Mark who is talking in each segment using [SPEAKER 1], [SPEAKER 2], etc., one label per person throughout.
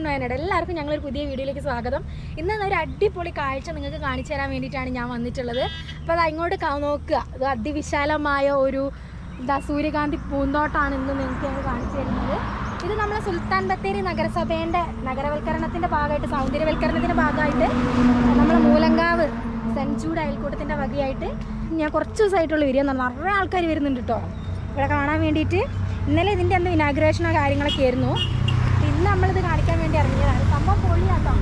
[SPEAKER 1] വയനാട് എല്ലാവർക്കും ഞങ്ങളൊരു പുതിയ വീഡിയോയിലേക്ക് സ്വാഗതം ഇന്ന് ഒരു അടിപൊളി കാഴ്ച നിങ്ങൾക്ക് കാണിച്ചു തരാൻ വേണ്ടിയിട്ടാണ് ഞാൻ വന്നിട്ടുള്ളത് അപ്പോൾ അത് അങ്ങോട്ട് കാ- നോക്കുക ഇത് അതിവിശാലമായ ഒരു എന്താ സൂര്യകാന്തി പൂന്തോട്ടമാണ് ഇന്ന് നിങ്ങൾക്ക് ഞങ്ങൾ കാണിച്ചു തരുന്നത് ഇത് നമ്മളെ സുൽത്താൻ ബത്തേരി നഗരസഭേൻ്റെ നഗരവൽക്കരണത്തിൻ്റെ ഭാഗമായിട്ട് സൗന്ദര്യവൽക്കരണത്തിൻ്റെ ഭാഗമായിട്ട് നമ്മളെ മൂലങ്കാവ് സെൻറ്റ് ജൂഡ് അയൽക്കൂട്ടത്തിൻ്റെ വകയായിട്ട് ഞാൻ കുറച്ച് ദിവസമായിട്ടുള്ള വീഡിയോ നിറയെ ആൾക്കാർ വരുന്നുണ്ട് കേട്ടോ ഇവിടെ കാണാൻ വേണ്ടിയിട്ട് ഇന്നലെ ഇതിൻ്റെ അന്ന് ഇനാഗ്രേഷനോ കാര്യങ്ങളൊക്കെ ആയിരുന്നു ഇന്ന് നമ്മളിത് കാണിക്കാൻ വേണ്ടി ഇറങ്ങിയതാണ് സംഭവം പൊളിയാട്ടോ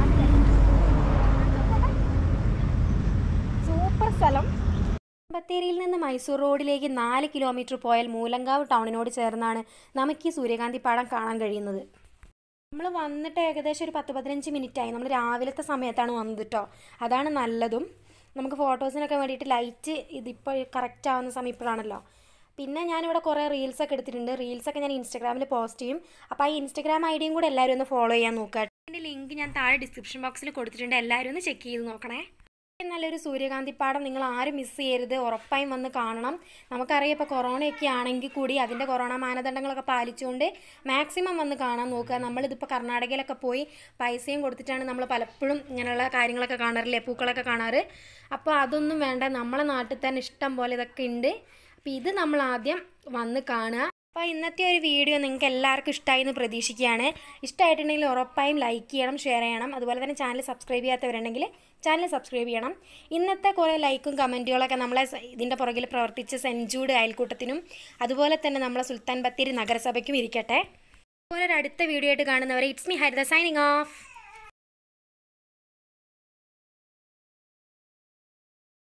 [SPEAKER 1] സൂപ്പർ സ്ഥലം ബത്തേരിയിൽ നിന്ന് മൈസൂർ റോഡിലേക്ക് നാല് കിലോമീറ്റർ പോയാൽ മൂലങ്കാവ് ടൗണിനോട് ചേർന്നാണ് നമുക്ക് ഈ സൂര്യകാന്തി പാടം കാണാൻ കഴിയുന്നത് നമ്മൾ വന്നിട്ട് ഏകദേശം ഒരു പത്ത് പതിനഞ്ച് മിനിറ്റ് ആയി നമ്മൾ രാവിലത്തെ സമയത്താണ് വന്നത് കേട്ടോ അതാണ് നല്ലതും നമുക്ക് ഫോട്ടോസിനൊക്കെ വേണ്ടിയിട്ട് ലൈറ്റ് ഇതിപ്പോൾ കറക്റ്റ് ആവുന്ന സമയം ഇപ്പോഴാണല്ലോ പിന്നെ ഞാനിവിടെ കുറേ റീൽസൊക്കെ എടുത്തിട്ടുണ്ട് റീൽസൊക്കെ ഞാൻ ഇൻസ്റ്റാഗ്രാമിൽ പോസ്റ്റ് ചെയ്യും അപ്പോൾ ആ ഇൻസ്റ്റാഗ്രാം ഐ ഡിയും കൂടെ എല്ലാവരും ഒന്ന് ഫോളോ ചെയ്യാൻ നോക്കുക അതിൻ്റെ ലിങ്ക് ഞാൻ താഴെ ഡിസ്ക്രിപ്ഷൻ ബോക്സിൽ കൊടുത്തിട്ടുണ്ട് എല്ലാവരും ഒന്ന് ചെക്ക് ചെയ്ത് നോക്കണേ നല്ലൊരു സൂര്യകാന്തി പാടം നിങ്ങൾ ആരും മിസ് ചെയ്യരുത് ഉറപ്പായും വന്ന് കാണണം നമുക്കറിയാം ഇപ്പോൾ കൊറോണയൊക്കെ ആണെങ്കിൽ കൂടി അതിൻ്റെ കൊറോണ മാനദണ്ഡങ്ങളൊക്കെ പാലിച്ചുകൊണ്ട് മാക്സിമം വന്ന് കാണാൻ നോക്കുക നമ്മളിതിപ്പോൾ കർണാടകയിലൊക്കെ പോയി പൈസയും കൊടുത്തിട്ടാണ് നമ്മൾ പലപ്പോഴും ഇങ്ങനെയുള്ള കാര്യങ്ങളൊക്കെ കാണാറില്ലേ പൂക്കളൊക്കെ കാണാറ് അപ്പോൾ അതൊന്നും വേണ്ട നമ്മളെ നാട്ടിൽ തന്നെ ഇഷ്ടം പോലെ ഇതൊക്കെ ഉണ്ട് അപ്പോൾ ഇത് നമ്മൾ ആദ്യം വന്ന് കാണുക അപ്പോൾ ഇന്നത്തെ ഒരു വീഡിയോ നിങ്ങൾക്ക് എല്ലാവർക്കും ഇഷ്ടമായി എന്ന് പ്രതീക്ഷിക്കുകയാണ് ഇഷ്ടമായിട്ടുണ്ടെങ്കിൽ ഉറപ്പായും ലൈക്ക് ചെയ്യണം ഷെയർ ചെയ്യണം അതുപോലെ തന്നെ ചാനൽ സബ്സ്ക്രൈബ് ചെയ്യാത്തവരുണ്ടെങ്കിൽ ചാനൽ സബ്സ്ക്രൈബ് ചെയ്യണം ഇന്നത്തെ കുറേ ലൈക്കും കമൻറ്റുകളൊക്കെ നമ്മളെ സ- ഇതിൻ്റെ പുറകിൽ പ്രവർത്തിച്ച സെൻജൂഡ് അയൽക്കൂട്ടത്തിനും അതുപോലെ തന്നെ നമ്മളെ സുൽത്താൻ ബത്തേരി നഗരസഭയ്ക്കും ഇരിക്കട്ടെ അതുപോലെ ഒരു അടുത്ത വീഡിയോ ആയിട്ട് കാണുന്നവരെ it's me Haritha signing of